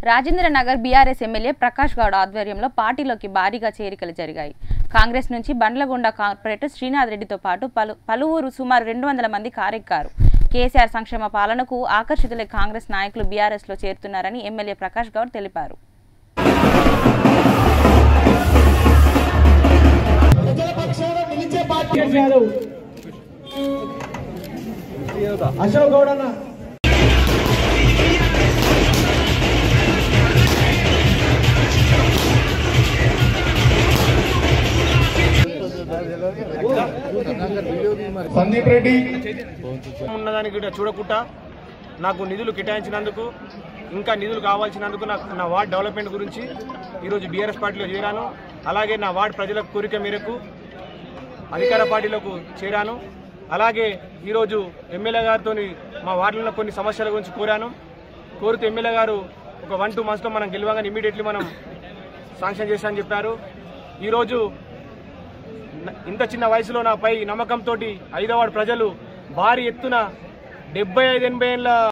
Rajendra Nagar BRS MLA Prakash Goud ఆధ్వర్యంలో పార్టీలోకి భారీగా చేరికలు జరిగాయి కాంగ్రెస్ నుంచి బండ్లగొండ కార్పొరేటర్ శ్రీనాథ్ రెడ్డితో పాటు పలు పలువురు సుమారు రెండు వందల మంది కారెక్కారు కేసీఆర్ సంక్షేమ పాలనకు ఆకర్షితులై కాంగ్రెస్ నాయకులు బీఆర్ఎస్లో చేరుతున్నారని ఎమ్మెల్యే ప్రకాష్ గౌడ్ తెలిపారు ప్రజల పక్షాన నిలిచే పార్టీ యాదవ్ అశోక్ గౌడ్ అన్న సందీప్ రెడ్డి ఉన్నదానికి కూడా చూడకుండా నాకు నిధులు కేటాయించినందుకు ఇంకా నిధులు కావాల్సినందుకు నాకు నా వార్డ్ డెవలప్మెంట్ గురించి ఈరోజు బీఆర్ఎస్ పార్టీలో చేరాను అలాగే నా వార్డ్ ప్రజల కోరిక మేరకు అధికార పార్టీలకు చేరాను అలాగే ఈరోజు ఎమ్మెల్యే గారితో మా వార్డులో కొన్ని సమస్యల గురించి కోరాను కోరుతూ ఎమ్మెల్యే గారు ఒక వన్ టూ మంత్స్లో మనం గెలవగానే ఇమీడియట్లీ మనం శాంక్షన్ చేశామని చెప్పారు ఈరోజు న- ఇంత చిన్న వయసులో నాపై నమ్మకంతో ఐదవాడు ప్రజలు భారీ ఎత్తున డెబ్బై ఐదు ఎనభై ఏళ్ళ